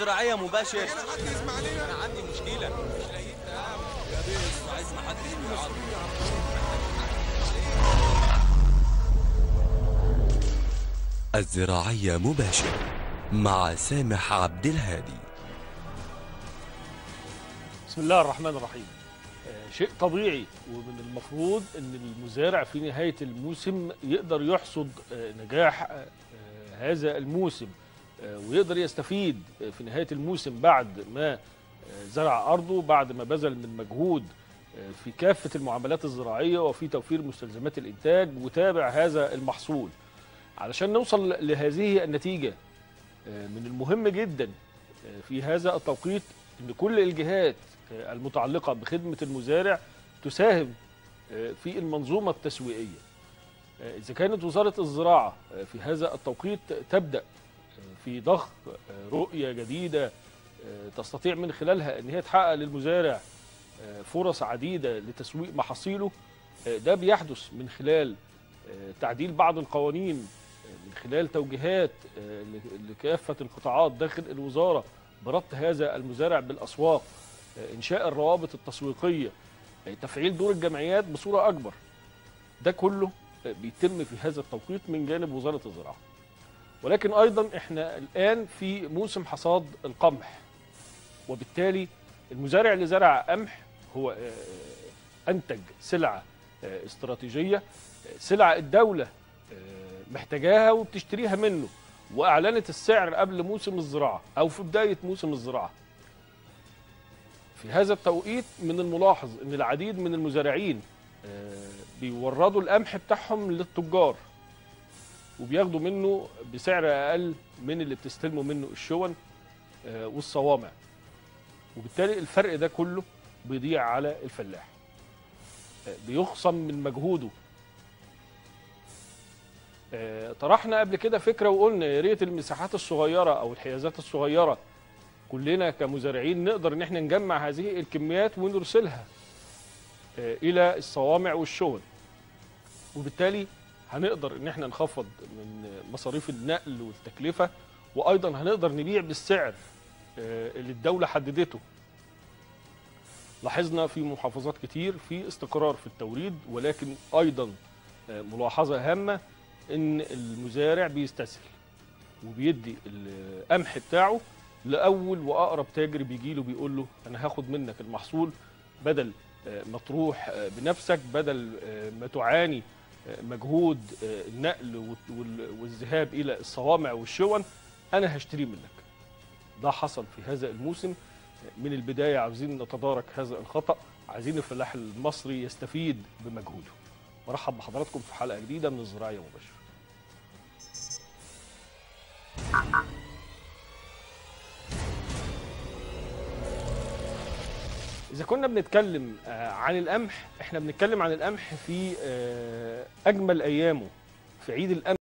الزراعية مباشر انا عندي مشكله مش لاقيين يا بيه عايز ما حد يجي يعاطف. الزراعية مباشر مع سامح عبد الهادي بسم الله الرحمن الرحيم آه، شيء طبيعي ومن المفروض ان المزارع في نهايه الموسم يقدر يحصد آه، نجاح آه، هذا الموسم آه، ويقدر يستفيد آه، في نهايه الموسم بعد ما آه، زرع ارضه بعد ما بذل من مجهود آه، في كافه المعاملات الزراعيه وفي توفير مستلزمات الانتاج وتابع هذا المحصول علشان نوصل لهذه النتيجه آه، من المهم جدا آه، في هذا التوقيت ان كل الجهات آه، المتعلقه بخدمه المزارع تساهم آه، في المنظومه التسويقيه. آه، اذا كانت وزاره الزراعه آه، في هذا التوقيت تبدا آه، في ضخ آه، رؤيه جديده آه، تستطيع من خلالها ان هي تحقق للمزارع آه، فرص عديده لتسويق محاصيله آه، ده بيحدث من خلال آه، تعديل بعض القوانين آه، من خلال توجيهات آه، ل- لكافه القطاعات داخل الوزاره بربط هذا المزارع بالاسواق آه، انشاء الروابط التسويقيه آه، تفعيل دور الجمعيات بصوره اكبر ده كله آه، بيتم في هذا التوقيت من جانب وزاره الزراعه ولكن ايضا احنا الان في موسم حصاد القمح وبالتالي المزارع اللي زرع قمح هو آه، انتج سلعه آه، استراتيجيه آه، سلعه الدوله آه، محتاجاها وبتشتريها منه واعلنت السعر قبل موسم الزراعه او في بدايه موسم الزراعه في هذا التوقيت من الملاحظ ان العديد من المزارعين آه، بيوردوا القمح بتاعهم للتجار وبياخدوا منه بسعر اقل من اللي بتستلموا منه الشون آه، والصوامع وبالتالي الفرق ده كله بيضيع على الفلاح آه، بيخصم من مجهوده آه، طرحنا قبل كده فكره وقلنا يا ريت المساحات الصغيره او الحيازات الصغيره كلنا كمزارعين نقدر ان احنا نجمع هذه الكميات ونرسلها آه، الى الصوامع والشغل وبالتالي هنقدر ان احنا نخفض من مصاريف النقل والتكلفه وايضا هنقدر نبيع بالسعر آه، اللي الدوله حددته لاحظنا في محافظات كتير في استقرار في التوريد ولكن ايضا آه، ملاحظه هامه ان المزارع بيستسهل وبيدي القمح بتاعه لاول واقرب تاجر بيجي له بيقول له انا هاخد منك المحصول بدل آه، ما تروح آه، بنفسك بدل آه، ما تعاني آه، مجهود آه، النقل وال- وال- والذهاب الى الصوامع والشون انا هشتريه منك ده حصل في هذا الموسم من البدايه عاوزين نتدارك هذا الخطا عايزين الفلاح المصري يستفيد بمجهوده مرحب بحضراتكم في حلقه جديده من الزراعيه مباشره إذا كنا بنتكلم آه، عن القمح، إحنا بنتكلم عن القمح في آه، أجمل أيامه في عيد القمح